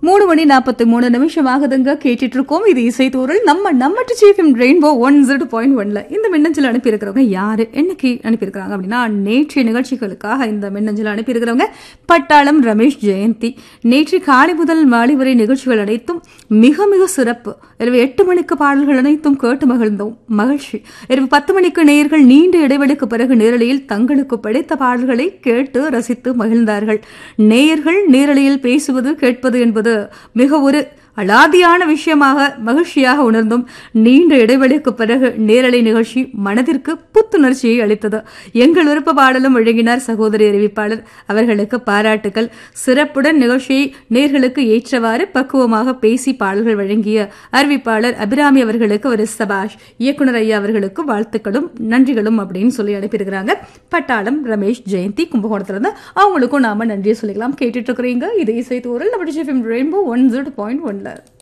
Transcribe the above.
மூணு மணி நாற்பத்தி மூணு நிமிஷம் ஆகுதுங்க கேட்டுட்டு இருக்கோம் இது இசைத்தூரல் நம்ம நம்ம சீஃபம் ரெயின்போ ஒன் ஜீரோ பாயிண்ட் ஒன்ல இந்த மின்னஞ்சல் அனுப்பியிருக்கிறவங்க யாரு என்னைக்கு அனுப்பியிருக்கிறாங்க அப்படின்னா நேற்றைய நிகழ்ச்சிகளுக்காக இந்த மின்னஞ்சல் அனுப்பியிருக்கிறவங்க பட்டாளம் ரமேஷ் ஜெயந்தி நேற்று காலை முதல் மாலை வரை நிகழ்ச்சிகள் அனைத்தும் மிக மிக சிறப்பு இரவு எட்டு மணிக்கு பாடல்கள் அனைத்தும் கேட்டு மகிழ்ந்தோம் மகிழ்ச்சி இரவு பத்து மணிக்கு நேயர்கள் நீண்ட இடைவெளிக்கு பிறகு நேரலையில் தங்களுக்கு பிடித்த பாடல்களை கேட்டு ரசித்து மகிழ்ந்தார்கள் நேயர்கள் நேரலையில் பேசுவது கேட்பது என்பது மிக ஒரு அலாதியான விஷயமாக மகிழ்ச்சியாக உணர்ந்தும் நீண்ட இடைவெளிக்கு பிறகு நேரலை நிகழ்ச்சி மனதிற்கு புத்துணர்ச்சியை அளித்தது எங்கள் விருப்ப பாடலும் வழங்கினார் சகோதரி அறிவிப்பாளர் அவர்களுக்கு பாராட்டுகள் சிறப்புடன் நிகழ்ச்சியை நேர்களுக்கு ஏற்றவாறு பக்குவமாக பேசி பாடல்கள் வழங்கிய அறிவிப்பாளர் அபிராமி அவர்களுக்கு ஒரு சபாஷ் இயக்குனர் ஐயா அவர்களுக்கு வாழ்த்துக்களும் நன்றிகளும் அப்படின்னு சொல்லி அனுப்பியிருக்கிறாங்க பட்டாளம் ரமேஷ் ஜெயந்தி கும்பகோணத்துல இருந்து அவங்களுக்கும் நாம நன்றியை சொல்லிக்கலாம் கேட்டுட்டு இருக்கிறீங்க இது இசை தூரல் நம்ம ரெயின்போ ஒன் ஜீரோ பாயிண்ட் ஒன்ல